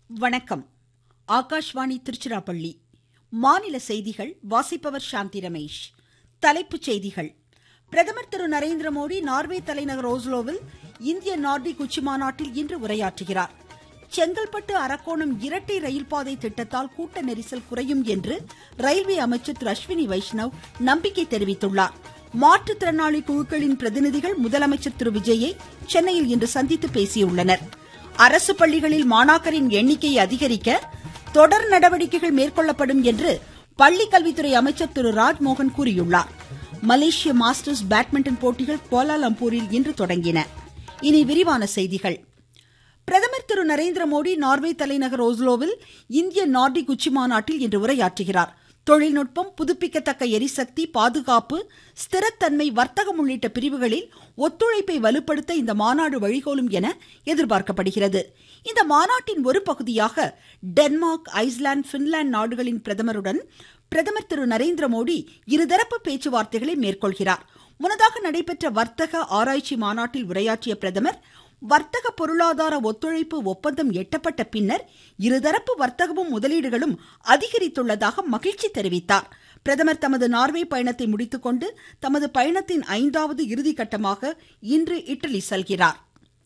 வணக்கம் ஆகாஷ்வாணி திருச்சிராப்பள்ளி மாநில செய்திகள் வாசிப்பவர் சாந்தி ரமேஷ் தலைப்புச் செய்திகள் பிரதமர் திரு நரேந்திர மோடி நார்வே தலைநகர் ஓஸ்லோவில் இந்திய நார்டிக் உச்சி மாநாட்டில் இன்று உரையாற்றுகிறார் செங்கல்பட்டு அரக்கோணம் இரட்டை ரயில் பாதை திட்டத்தால் கூட்ட நெரிசல் குறையும் என்று ரயில்வே அமைச்சர் திரு அஸ்வினி வைஷ்ணவ் நம்பிக்கை தெரிவித்துள்ளார் மாற்றுத்திறனாளி குழுக்களின் பிரதிநிதிகள் முதலமைச்சர் திரு விஜயை சென்னையில் இன்று சந்தித்து பேசியுள்ளனர் அரசு பள்ளிகளில் மாணாக்கரின் எண்ணிக்கையை அதிகரிக்க தொடர் நடவடிக்கைகள் மேற்கொள்ளப்படும் என்று பள்ளிக்கல்வித்துறை அமைச்சர் திரு ராஜ்மோகன் கூறியுள்ளார் மலேசிய மாஸ்டர்ஸ் பேட்மிண்டன் போட்டிகள் கோலாலம்பூரில் இன்று தொடங்கின இனி விரிவான செய்திகள் பிரதமர் திரு நரேந்திர மோடி நார்வே தலைநகர் ஓஸ்லோவில் இந்திய நார்டிக் உச்சி மாநாட்டில் இன்று உரையாற்றுகிறார் தொழில்நுட்பம் புதுப்பிக்கத்தக்க எரிசக்தி பாதுகாப்பு ஸ்திரத்தன்மை வர்த்தகம் உள்ளிட்ட பிரிவுகளில் ஒத்துழைப்பை வலுப்படுத்த இந்த மாநாடு வழிகோலும் என எதிர்பார்க்கப்படுகிறது இந்த மாநாட்டின் ஒரு பகுதியாக டென்மார்க் ஐஸ்லாந்து பின்லாந்து நாடுகளின் பிரதமருடன் பிரதமர் திரு நரேந்திர மோடி இருதரப்பு பேச்சுவார்த்தைகளை மேற்கொள்கிறார் முன்னதாக நடைபெற்ற வர்த்தக ஆராய்ச்சி மாநாட்டில் உரையாற்றிய பிரதமர் வர்த்தக பொருளாதார ஒத்துழைப்பு ஒப்பந்தம் எட்டப்பட்ட பின்னர் இருதரப்பு வர்த்தகமும் முதலீடுகளும் அதிகரித்துள்ளதாக மகிழ்ச்சி தெரிவித்தார் பிரதமர் தமது நார்வே பயணத்தை முடித்துக்கொண்டு தமது பயணத்தின் ஐந்தாவது இறுதிக்கட்டமாக இன்று இட்டலி செல்கிறார்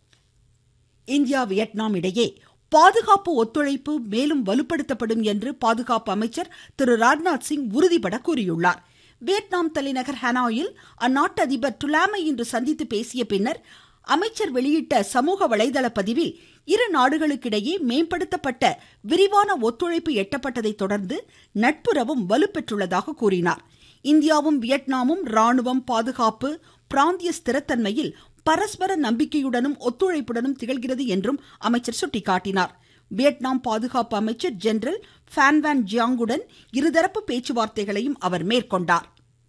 இந்தியா வியட்நாம் இடையே பாதுகாப்பு ஒத்துழைப்பு மேலும் வலுப்படுத்தப்படும் என்று பாதுகாப்பு அமைச்சர் திரு ராஜ்நாத் சிங் உறுதிபட கூறியுள்ளார் வியட்நாம் தலைநகர் ஹனாயில் அந்நாட்டு அதிபர் டுலாமை இன்று சந்தித்து பேசிய பின்னர் அமைச்சர் வெளியிட்ட சமூக வலைதள பதிவில் இரு நாடுகளுக்கிடையே மேம்படுத்தப்பட்ட விரிவான ஒத்துழைப்பு எட்டப்பட்டதை தொடர்ந்து நட்புறவும் வலுப்பெற்றுள்ளதாக கூறினார் இந்தியாவும் வியட்நாமும் ராணுவம் பாதுகாப்பு பிராந்திய ஸ்திரத்தன்மையில் பரஸ்பர நம்பிக்கையுடனும் ஒத்துழைப்புடனும் திகழ்கிறது என்றும் அமைச்சர் சுட்டிக்காட்டினார் வியட்நாம் பாதுகாப்பு அமைச்சர் ஜெனரல் ஃபேன்வான் ஜியாங்குடன் இருதரப்பு பேச்சுவார்த்தைகளையும் அவர் மேற்கொண்டார்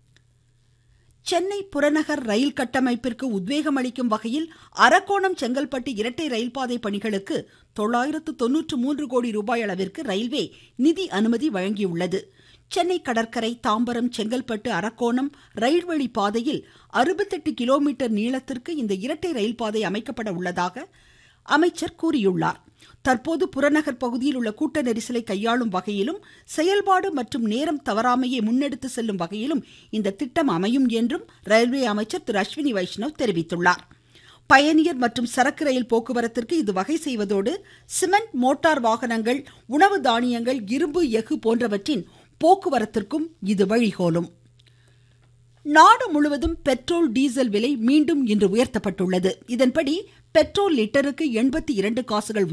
சென்னை புறநகர் ரயில் கட்டமைப்பிற்கு உத்வேகம் அளிக்கும் வகையில் அரக்கோணம் செங்கல்பட்டு இரட்டை ரயில்பாதை பணிகளுக்கு தொள்ளாயிரத்து தொன்னூற்று மூன்று கோடி ரூபாய் அளவிற்கு ரயில்வே நிதி அனுமதி வழங்கியுள்ளது சென்னை கடற்கரை தாம்பரம் செங்கல்பட்டு அரக்கோணம் ரயில்வழி பாதையில் அறுபத்தெட்டு கிலோமீட்டர் நீளத்திற்கு இந்த இரட்டை ரயில் பாதை அமைக்கப்பட உள்ளதாக அமைச்சர் கூறியுள்ளார் தற்போது புறநகர் பகுதியில் உள்ள கூட்ட நெரிசலை கையாளும் வகையிலும் செயல்பாடு மற்றும் நேரம் தவறாமையை முன்னெடுத்து செல்லும் வகையிலும் இந்த திட்டம் அமையும் என்றும் ரயில்வே அமைச்சர் திரு அஸ்வினி வைஷ்ணவ் தெரிவித்துள்ளார் பயணியர் மற்றும் சரக்கு ரயில் போக்குவரத்திற்கு இது வகை செய்வதோடு சிமெண்ட் மோட்டார் வாகனங்கள் உணவு தானியங்கள் இரும்பு எஃகு போன்றவற்றின் போக்குவரத்திற்கும் இது வழிகோலும் நாடு முழுவதும் பெட்ரோல் டீசல் விலை மீண்டும் இன்று உயர்த்தப்பட்டுள்ளது இதன்படி பெட்ரோல் லிட்டருக்கு எண்பத்தி இரண்டு காசுகள்